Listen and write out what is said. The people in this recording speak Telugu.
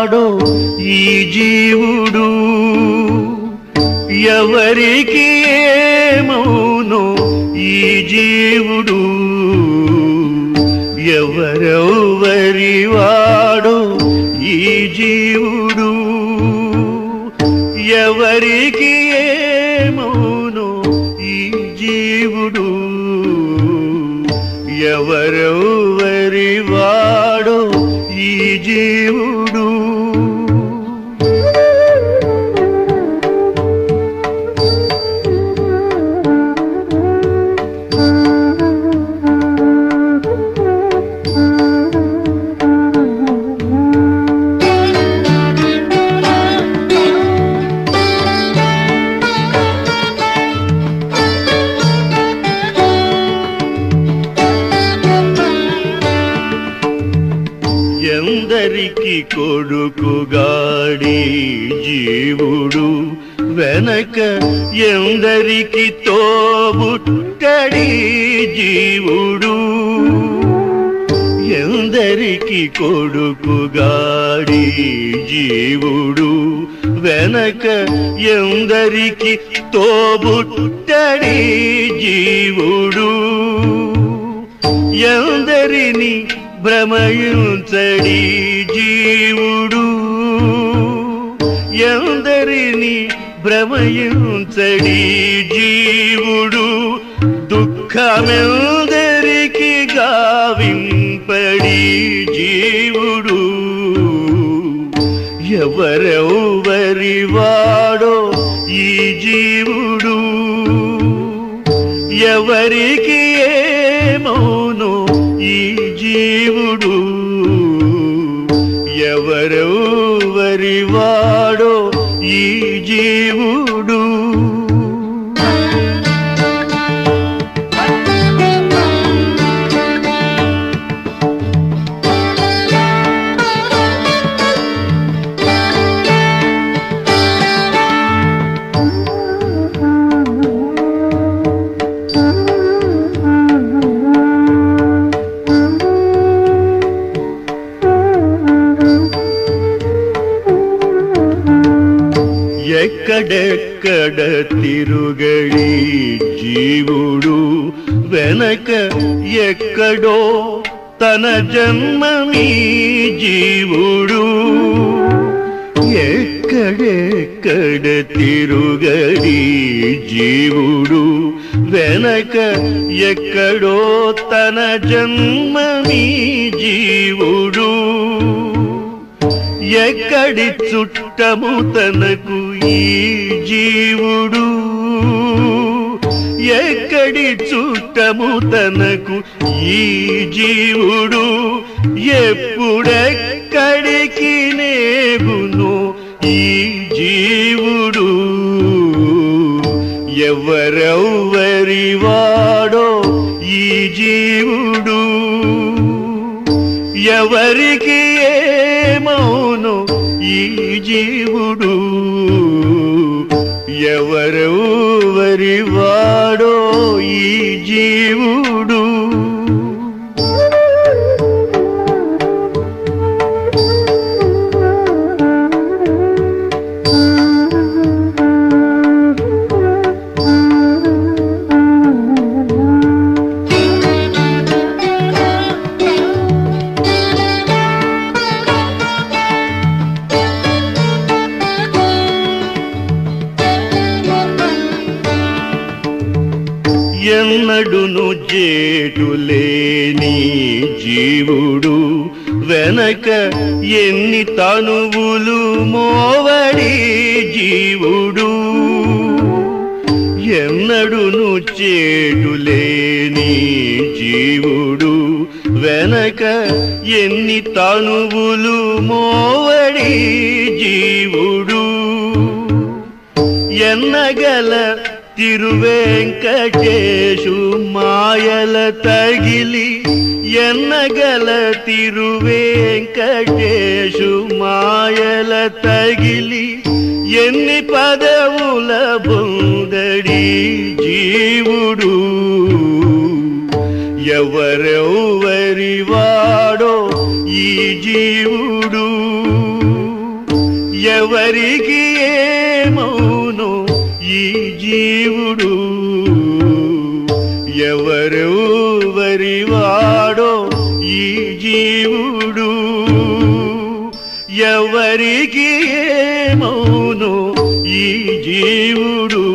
వాడో ఈ జీవుడు ఎవరికి ఏమౌనో ఈ జీవుడు ఎవరెవరి వాడో ఈ జీవుడు ఎవరికి ఏమౌనో ఈ జీవుడు ఎవరెవరి వాడో ఈ జీవుడు ఎందరికి కొడుకుగాడి జీవుడు వెనక ఎందరికి తోబుట్టడి జీవుడు ఎందరికి కొడుకుగాడి జీవుడు వెనక ఎందరికి తోబుట్టడి జీవుడు ఎందరిని భ్రమయించడి జీవుడు ఎందరిని భ్రమయించడి జీవుడు దుఃఖమెందరికి గావింపడి జీవుడు ఎవరెవరి వాడో ఈ జీవుడు ఎవరికి ఏమౌనో ఈ జీవుడు ఎవరెవరి వాడో ఈ జీవుడు ఎక్కడెక్కడ తిరుగడి జీవుడు వెనక ఎక్కడో తన జన్మమీ జీవుడు ఎక్కడెక్కడ తిరుగడి జీవుడు వెనక ఎక్కడో తన జన్మమీ జీవుడు ఎక్కడి చుట్టము తనకు ఈ జీవుడు ఎక్కడి చుట్టము తనకు ఈ జీవుడు ఎప్పుడెక్కడికి నేగును ఈ జీవుడు ఎవరెవరి వాడో ఈ జీవుడు ఎవరికి ఏమౌను ఈ జీవుడు ఎవరెవరి వాడో ఈ జీవుడు ఎన్నడును జేటులేని జీవుడు వెనక ఎన్ని తనువులు మోవడి జీవుడు ఎన్నడును చేటులేని జీవుడు వెనక ఎన్ని తనువులు మోవడి జీవుడు ఎన్నగల తిరువెంకటేశు మాయల తగిలి ఎన్నగల తిరువెంకటేశు మాయల తగిలి ఎన్ని పదవుల బొందడి జీవుడు ఎవరెవరి వాడో ఈ జీవుడు ఎవరికి ఏమౌను ఈ జీవుడు ఎవరెవరి వాడో ఈ జీవుడు ఎవరికి ఏమౌను ఈ జీవుడు